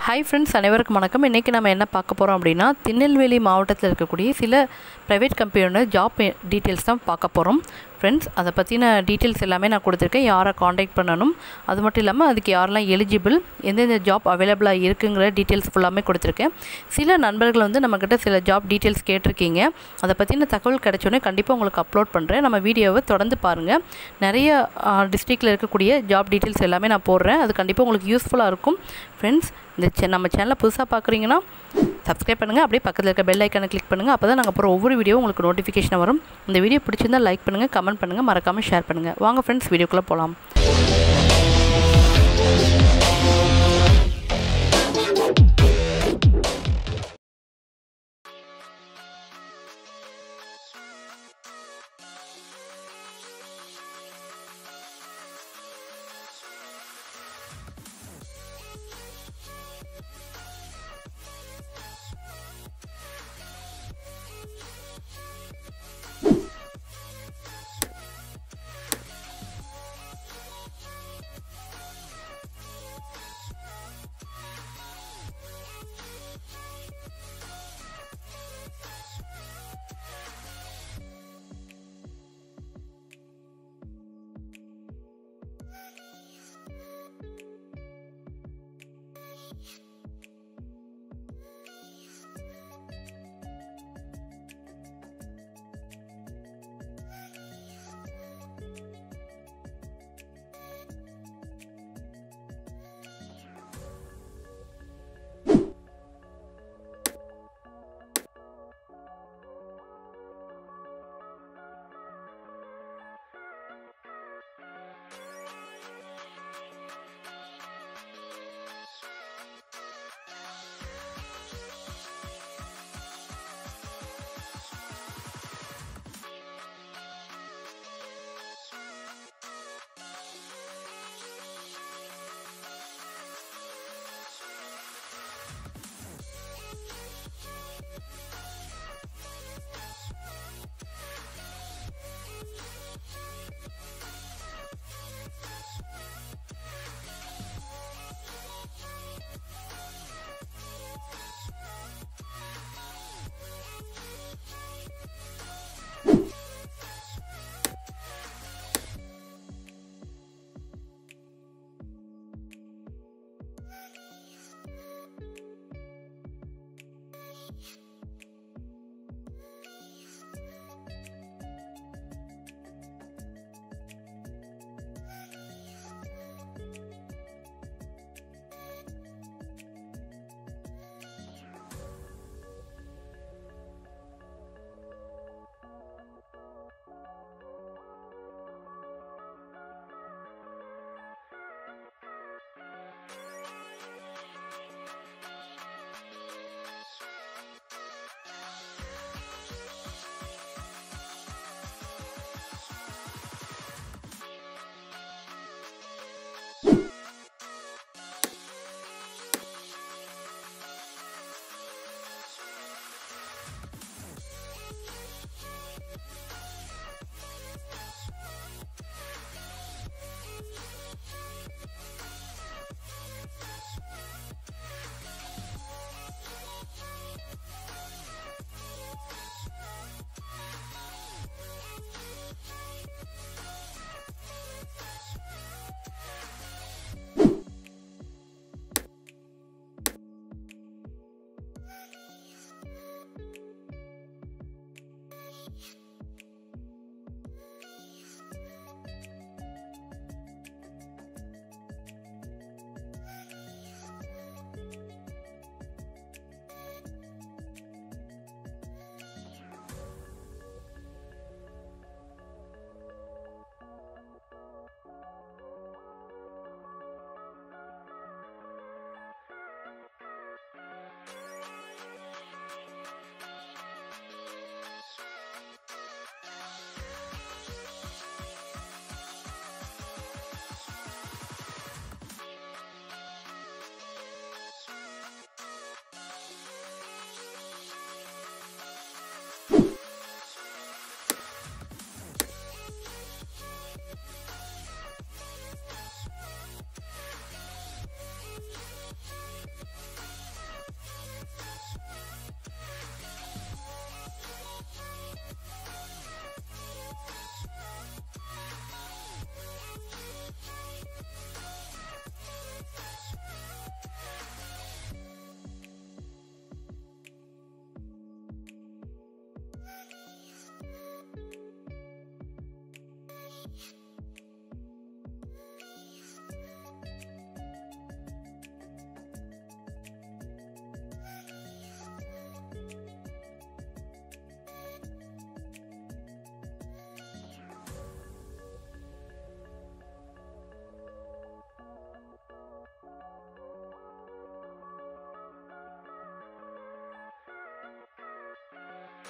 Hi friends அனைவருக்கும் வணக்கம் இன்றைக்கி நம்ம என்ன பார்க்க போகிறோம் அப்படின்னா திருநெல்வேலி மாவட்டத்தில் இருக்கக்கூடிய சில ப்ரைவேட் கம்பெனியோட ஜாப் டீட்டெயில்ஸ் தான் பார்க்க போகிறோம் ஃப்ரெண்ட்ஸ் அதை பற்றின டீட்டெயில்ஸ் எல்லாமே நான் கொடுத்துருக்கேன் யாரை காண்டாக்ட் பண்ணணும் அது மட்டும் இல்லாமல் அதுக்கு யாரெல்லாம் எலிஜிபிள் எந்தெந்த ஜாப் அவைலபிளாக இருக்குங்கிற டீட்டெயில்ஸ் ஃபுல்லாமே கொடுத்துருக்கேன் சில நண்பர்கள் வந்து நம்மக்கிட்ட சில ஜாப் டீட்டெயில்ஸ் கேட்டிருக்கீங்க அதை பற்றின தகவல் கிடைச்சோன்னே கண்டிப்பாக உங்களுக்கு அப்லோட் பண்ணுறேன் நம்ம வீடியோவை தொடர்ந்து பாருங்கள் நிறைய டிஸ்ட்ரிக்டில் இருக்கக்கூடிய ஜாப் டீட்டெயில்ஸ் எல்லாமே நான் போடுறேன் அது கண்டிப்பாக உங்களுக்கு யூஸ்ஃபுல்லாக இருக்கும் ஃப்ரெண்ட்ஸ் இந்த செ நம்ம சேனலை புதுசாக பார்க்குறீங்கன்னா சப்ஸ்கிரைப் பண்ணுங்கள் அப்படியே பக்கத்தில் இருக்க பெல் ஐக்கானை கிளிக் பண்ணுங்கள் அப்போ தான் நாங்கள் அப்புறம் ஒவ்வொரு வீடியோ உங்களுக்கு நோட்டிஃபிகேஷன் வரும் இந்த வீடியோ பிடிச்சிருந்தால் லைக் பண்ணுங்கள் கமெண்ட் பண்ணுங்கள் மறக்காமல் ஷேர் பண்ணுங்கள் வாங்க ஃப்ரெண்ட்ஸ் வீடியோக்குள்ளே போகலாம்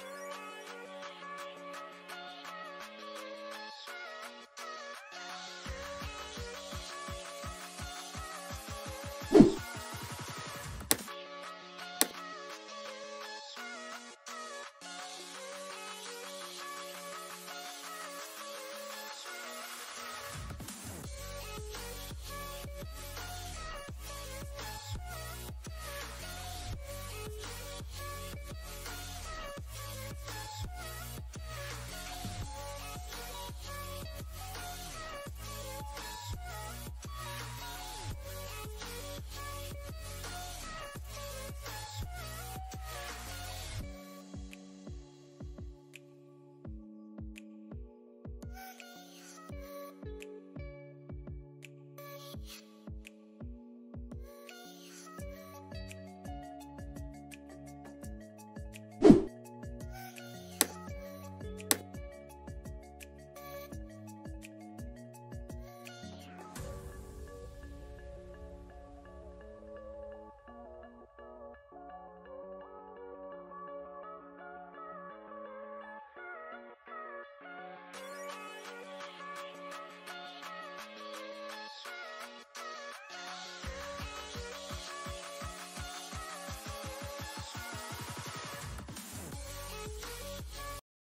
Thank you.